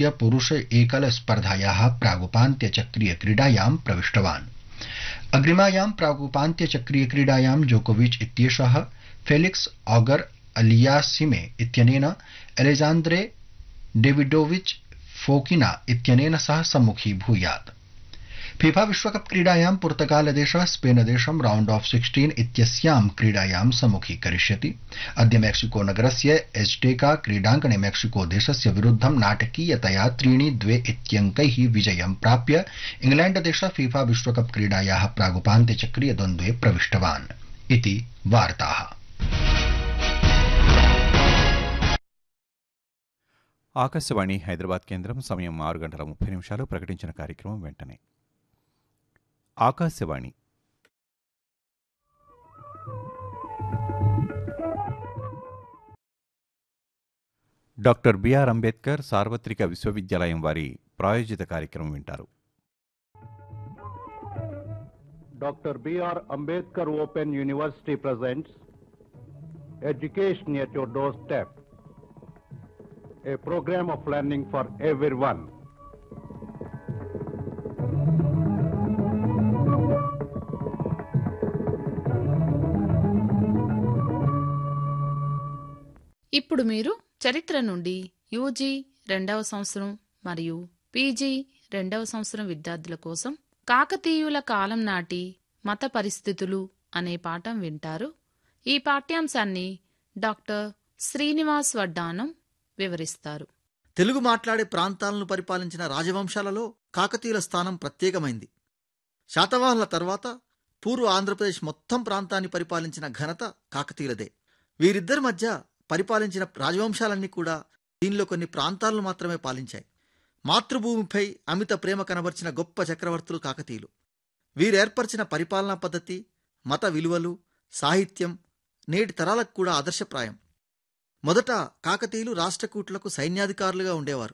स्वीकृत्य पुरुष एकल स्पर्धायाः प्रागुपान्त्यचक्रीय क्रीडायां प्रविष्टवान् अग्रिमायां प्रागुपान्त्यचक्रीय क्रीडायां जोकोविच इत्येषः फेलिक्स ऑगर अलियासिमे इत्यनेन एलेजान्द्रे डेविडोविच फोकिना इत्यनेन सह सम्मुखीभूयात् फीफा विश्वकप क्रीडायां पुर्तगालदेशः स्पेनदेशं राउण्ड ऑफ सिक्सटीन इत्यस्यां क्रीडायां सम्मुखीकरिष्यति अद्य मैक्सिको नगरस्य एज्टेका क्रीडाङ्गणे मैक्सिको देशस्य विरुद्धं नाटकीयतया त्रीणि द्वे इत्यङ्कैः विजयं प्राप्य इंग्लैण्डदेशः फीफा विश्वकप क्रीडायाः प्रागुपान्त्यचक्रीय द्वन्द्वे प्रविष्टवान् इति वार्ताः ఆకాశవాణి హైదరాబాద్ కేంద్రం సమయం ఆరు గంటల ముప్పై నిమిషాలు ప్రకటించిన కార్యక్రమం వెంటనే ఆకాశవాణి డాక్టర్ బిఆర్ అంబేద్కర్ సార్వత్రిక విశ్వవిద్యాలయం వారి ప్రాయోజిత కార్యక్రమం వింటారు Dr. B.R. Ambedkar Open University presents Education at Your Doorstep, a program of learning for everyone. ఇప్పుడు మీరు చరిత్ర నుండి యూజీ రెండవ సంవత్సరం మరియు పీజీ రెండవ సంవత్సరం విద్యార్థుల కోసం కాకతీయుల కాలం నాటి మత పరిస్థితులు అనే పాఠం వింటారు ఈ పాఠ్యాంశాన్ని డాక్టర్ శ్రీనివాస్ వడ్డానం వివరిస్తారు తెలుగు మాట్లాడే ప్రాంతాలను పరిపాలించిన రాజవంశాలలో కాకతీయుల స్థానం ప్రత్యేకమైంది శాతవాహనుల తర్వాత పూర్వ ఆంధ్రప్రదేశ్ మొత్తం ప్రాంతాన్ని పరిపాలించిన ఘనత కాకతీయులదే వీరిద్దరి మధ్య పరిపాలించిన రాజవంశాలన్నీ కూడా దీనిలో కొన్ని ప్రాంతాలను మాత్రమే పాలించాయి మాతృభూమిపై అమిత ప్రేమ కనబర్చిన గొప్ప చక్రవర్తులు కాకతీయులు వీరేర్పరిచిన పరిపాలనా పద్ధతి మత విలువలు సాహిత్యం నేటి తరాలకు కూడా ఆదర్శప్రాయం మొదట కాకతీయులు రాష్ట్రకూట్లకు సైన్యాధికారులుగా ఉండేవారు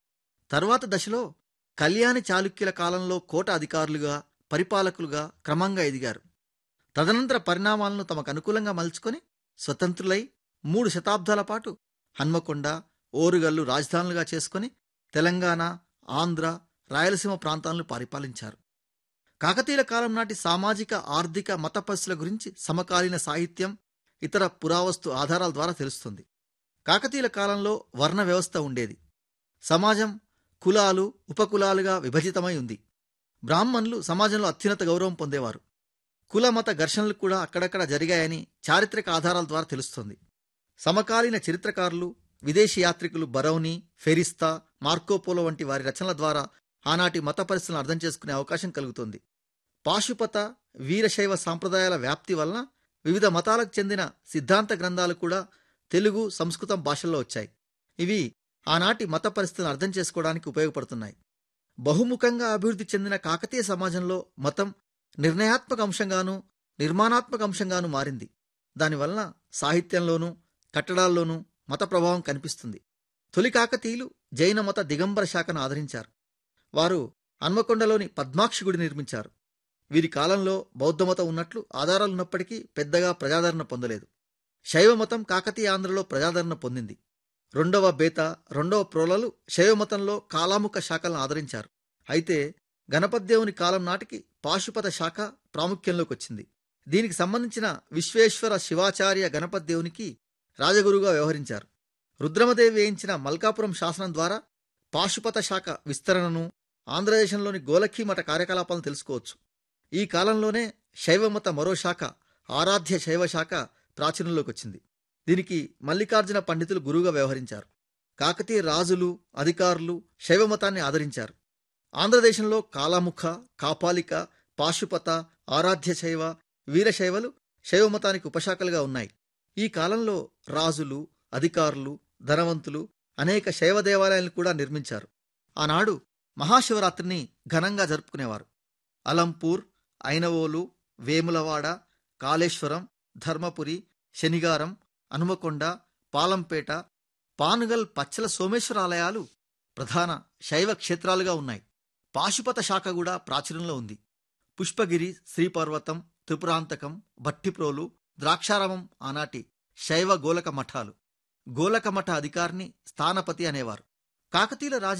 తర్వాత దశలో కళ్యాణి చాళుక్యుల కాలంలో కోట అధికారులుగా పరిపాలకులుగా క్రమంగా ఎదిగారు తదనంతర పరిణామాలను తమకు అనుకూలంగా మలుచుకొని స్వతంత్రులై మూడు శతాబ్దాల పాటు హన్మకొండ ఓరుగల్లు రాజధానులుగా చేసుకొని తెలంగాణ ఆంధ్ర రాయలసీమ ప్రాంతాలను పరిపాలించారు కాకతీయుల కాలం నాటి సామాజిక ఆర్థిక మత పరిస్థితుల గురించి సమకాలీన సాహిత్యం ఇతర పురావస్తు ఆధారాల ద్వారా తెలుస్తుంది కాకతీయుల కాలంలో వర్ణ వ్యవస్థ ఉండేది సమాజం కులాలు ఉపకులాలుగా విభజితమై ఉంది బ్రాహ్మణులు సమాజంలో అత్యున్నత గౌరవం పొందేవారు కుల మత ఘర్షణలు కూడా అక్కడక్కడ జరిగాయని చారిత్రక ఆధారాల ద్వారా తెలుస్తుంది సమకాలీన చరిత్రకారులు విదేశీ యాత్రికులు బరౌని ఫెరిస్తా మార్కోపోలో వంటి వారి రచనల ద్వారా ఆనాటి మత పరిస్థితులను అర్థం చేసుకునే అవకాశం కలుగుతుంది పాశుపత వీరశైవ సాంప్రదాయాల వ్యాప్తి వలన వివిధ మతాలకు చెందిన సిద్ధాంత గ్రంథాలు కూడా తెలుగు సంస్కృతం భాషల్లో వచ్చాయి ఇవి ఆనాటి మత పరిస్థితులను అర్థం చేసుకోవడానికి ఉపయోగపడుతున్నాయి బహుముఖంగా అభివృద్ధి చెందిన కాకతీయ సమాజంలో మతం నిర్ణయాత్మక అంశంగానూ నిర్మాణాత్మక అంశంగానూ మారింది దానివలన సాహిత్యంలోనూ కట్టడాల్లోనూ మత ప్రభావం కనిపిస్తుంది తొలి కాకతీయులు జైన మత దిగంబర శాఖను ఆదరించారు వారు హన్మకొండలోని పద్మాక్షి గుడి నిర్మించారు వీరి కాలంలో బౌద్ధమతం ఉన్నట్లు ఆధారాలున్నప్పటికీ పెద్దగా ప్రజాదరణ పొందలేదు శైవమతం కాకతీయ ఆంధ్రలో ప్రజాదరణ పొందింది రెండవ బేత రెండవ ప్రోలలు శైవమతంలో కాలాముఖ శాఖలను ఆదరించారు అయితే గణపద్దేవుని కాలం నాటికి పాశుపత శాఖ ప్రాముఖ్యంలోకి వచ్చింది దీనికి సంబంధించిన విశ్వేశ్వర శివాచార్య గణపద్దేవునికి రాజగురుగా వ్యవహరించారు రుద్రమదేవి వేయించిన మల్కాపురం శాసనం ద్వారా పాశుపత శాఖ విస్తరణను ఆంధ్రదేశంలోని గోలఖీ మఠ కార్యకలాపాలను తెలుసుకోవచ్చు ఈ కాలంలోనే శైవమత మరో శాఖ ఆరాధ్య శైవ శాఖ ప్రాచుర్యంలోకి వచ్చింది దీనికి మల్లికార్జున పండితులు గురువుగా వ్యవహరించారు కాకతీయ రాజులు అధికారులు శైవమతాన్ని ఆదరించారు ఆంధ్రదేశంలో కాలాముఖ కాపాలిక పాశుపత ఆరాధ్య శైవ వీరశైవలు శైవమతానికి ఉపశాఖలుగా ఉన్నాయి ఈ కాలంలో రాజులు అధికారులు ధనవంతులు అనేక శైవ దేవాలయాలను కూడా నిర్మించారు ఆనాడు మహాశివరాత్రిని ఘనంగా జరుపుకునేవారు అలంపూర్ ఐనవోలు వేములవాడ కాళేశ్వరం ధర్మపురి శనిగారం హనుమకొండ పాలంపేట పానుగల్ పచ్చల సోమేశ్వర ఆలయాలు ప్రధాన శైవ క్షేత్రాలుగా ఉన్నాయి పాశుపత శాఖ కూడా ప్రాచుర్యంలో ఉంది పుష్పగిరి శ్రీపర్వతం త్రిపురాంతకం భట్టిప్రోలు ద్రాక్షారామం ఆనాటి శైవ గోలక మఠాలు గోలక మఠ అధికారిని స్థానపతి అనేవారు కాకతీయుల రాజ